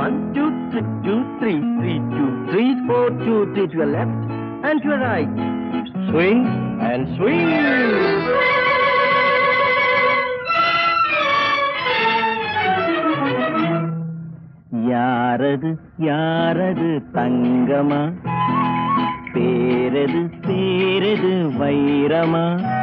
One, two, three, two, three, three, two, three, four, two, three to your left and to your right. Swing and swing. யாரது யாரது தங்கமா பேரது பேரது வைரமா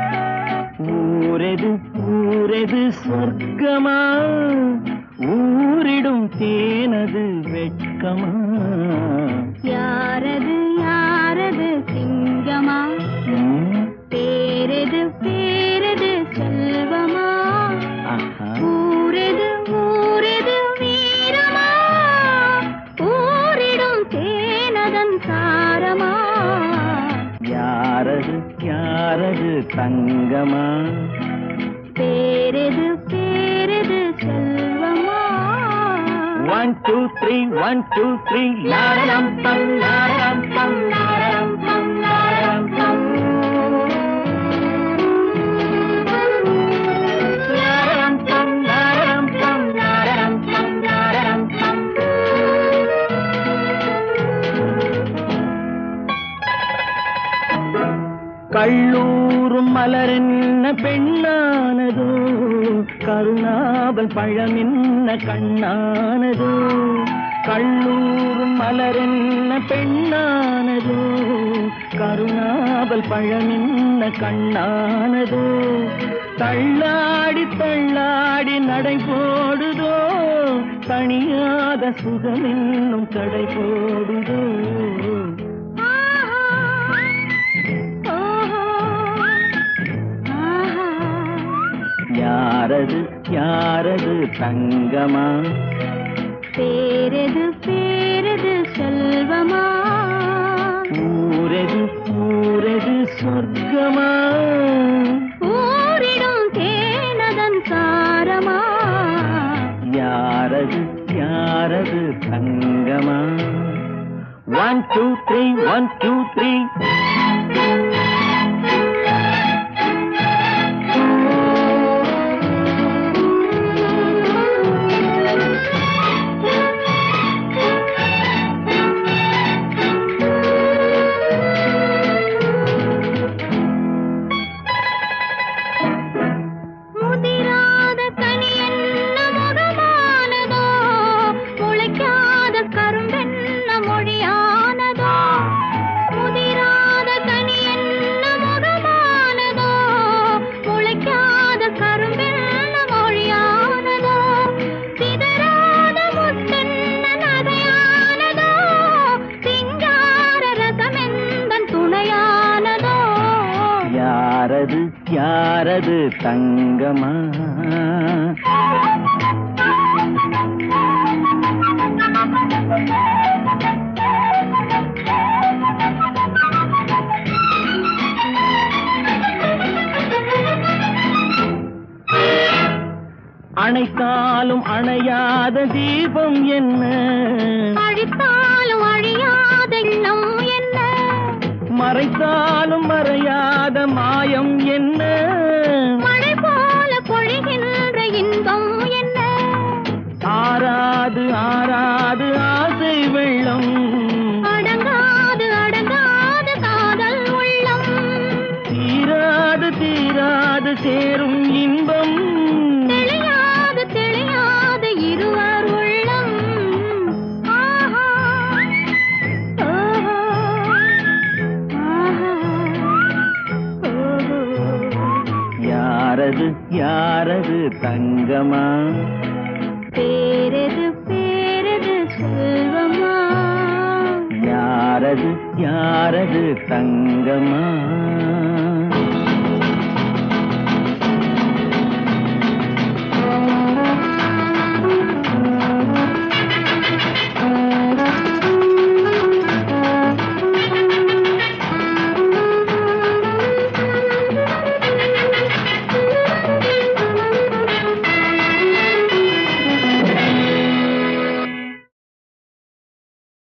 ஊரது ஊரது சொர்க்கமா ஊரிடும் தேனது வெட்கமா யாரது யாரது சிங்கமா ம், பேரது பேரது செல்வமா ஆஹா. ஊரது ஊரது வீரமா ஊரிடும் தேனதன் சாரமா யாரது யாரது தங்கமா பேரது பேரது செல்வமா one two three one two three லாரம் பம் லாரம் பம் லாரம் பம் லாரம் பம் லாரம் பம் லாரம் பம் லாரம் பம் லாரம் பம் கள்ளூரும் மலரென்ன பெண்ணானதோ கருணாவல் பழமென்ன கண்ணானதோ கள்ளூரும் மலரென்ன பெண்ணானதோ கருணாவல் பழமென்ன கண்ணானதோ தள்ளாடி தள்ளாடி நடை போடுதோ தணியாத சுகமென்னும் கடை போடுதோ யாரது யாரது தங்கமா பேரது பேரது செல்வமா ஊரது ஊரது சொர்க்கமா ஊரிடும் தேனதன் சாரமா யாரது யாரது தங்கமா one two three one two three முதிராத கனி என்ன முகமானதோ முளைக்காத கரும்பென்ன மொழியானதோ முதிராத கனி என்ன முகமானதோ முளைக்காத கரும்பென்ன மொழியானதோ சிதறாத முத்தென்ன நகையானதோ சிங்கார ரசமெந்தன் துணையானதோ யாரது யாரது தங்கமா அணைத்தாலும் அணையாத தீபம் என்ன அழித்தாலும் அழியாத எண்ணம் என்ன மறைத்தாலும் மறையாத மாயம் என்ன மழை போல பொழிகின்ற இன்பம் என்ன ஆறாது ஆறாது ஆசை வெள்ளம் அடங்காது அடங்காது காதல் உள்ளம் தீராது தீராது சேரும் இன்பம் தெளியாது தெளியாது இருவர் உள்ளம் ஆஹா ஓஹோ ஆஹா ஓஹோ யாரது யாரது தங்கமா பேரது பேரது செல்வமா யாரது யாரது தங்கமா